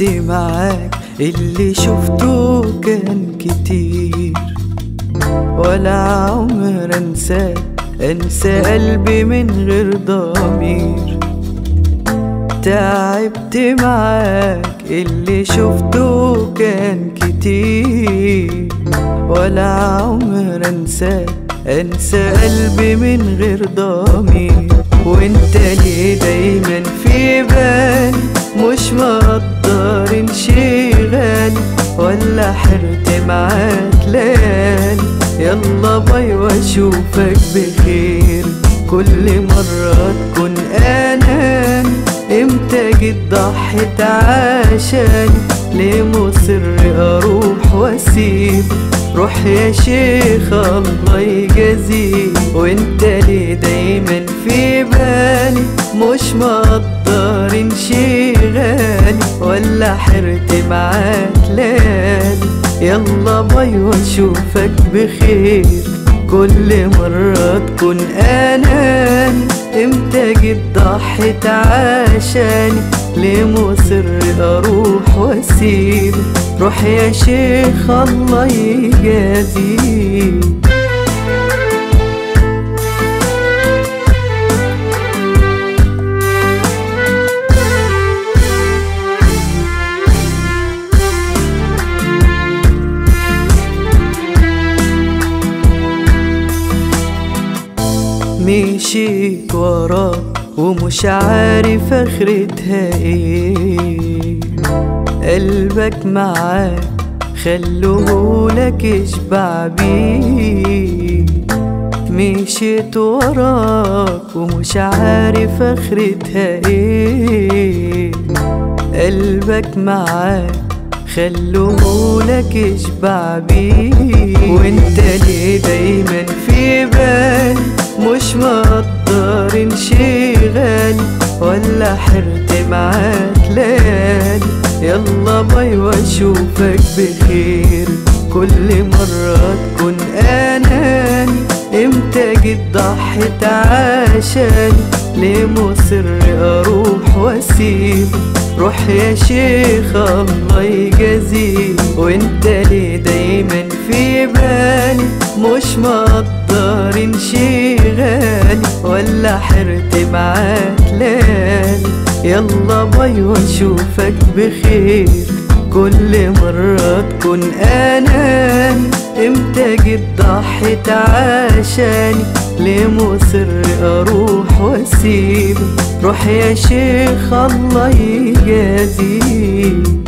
تعبت معاك اللي شفته كان كتير ولا عمر انساك انسى قلبي من غير ضمير تعبت معاك اللي شفته كان كتير ولا عمر انساك انسى قلبي من غير ضمير وانت ليه دايما في بالي مش مقدر انشغالي ولا حرت معاك ليالي يلا باي واشوفك بخير كل مرة تكون اناني امتى جيت ضحيت عشاني ليه مصر اروح واسيب روح يا شيخ الله يجازيك وانت ليه دايما في بالي مش مقدر انشغالي ولا حرت معاك ليالي يلا باي واشوفك بخير كل مرة تكون اناني امتى جيت ضحيت عشاني ليه مصر اروح واسيب روح يا شيخ الله يجازيك مشيت وراك ومش عارف اخرتها ايه قلبك معاك خلوهولك اشبع بيه مشيت وراك ومش عارف اخرتها ايه قلبك معاك خلوهولك اشبع بيه وانت ليه دايما في بالي مش مقدر انشغالي ولا حرت معاك ليالي يلا باي واشوفك بخير كل مرة تكون اناني امتى جيت ضحيت عشاني ليه مصر اروح واسيب روح يا شيخ الله يجازيك وانت ليه دايما في بالي مش مقدر انشغالي ولا حرت معاك ليالي يلا باي واشوفك بخير كل مرة تكون اناني امتى جيت ضحيت عشاني ليه مصر اروح واسيب روح يا شيخ الله يجازيك